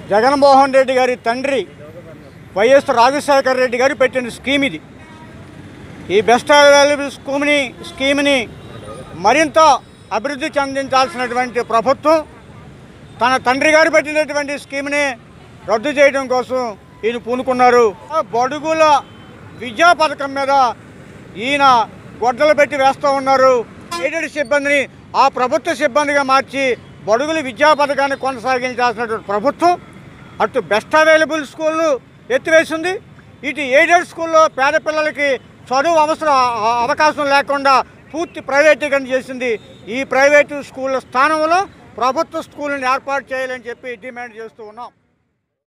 జగన్మోహన్ రెడ్డి గారి తండ్రి వైఎస్ రాజశేఖర రెడ్డి గారు పెట్టిన స్కీమ్ ఇది ఈ బెస్ట్ అవైలబుల్ స్కీమ్ని స్కీమ్ని మరింత అభివృద్ధి చెందించాల్సినటువంటి ప్రభుత్వం తన తండ్రి గారు పెట్టినటువంటి స్కీమ్ని రద్దు చేయడం కోసం ఈయన పూనుకున్నారు ఆ బడుగుల విద్యా పథకం మీద ఈయన గొడ్డలు పెట్టి వేస్తూ ఉన్నారు ఎయిడెడ్ సిబ్బందిని ఆ ప్రభుత్వ సిబ్బందిగా మార్చి బడుగుల విద్యా పథకాన్ని కొనసాగించాల్సినటువంటి ప్రభుత్వం అటు బెస్ట్ అవైలబుల్ స్కూళ్ళు ఎత్తివేసింది ఇటు ఎయిడెడ్ స్కూల్లో పేద పిల్లలకి చదువు అవసరం అ- అవకాశం లేకుండా పూర్తి ప్రైవేటీకరణ చేసింది ఈ ప్రైవేటు స్కూళ్ళ స్థానంలో ప్రభుత్వ స్కూళ్ళని ఏర్పాటు చేయాలని చెప్పి డిమాండ్ చేస్తూ ఉన్నాం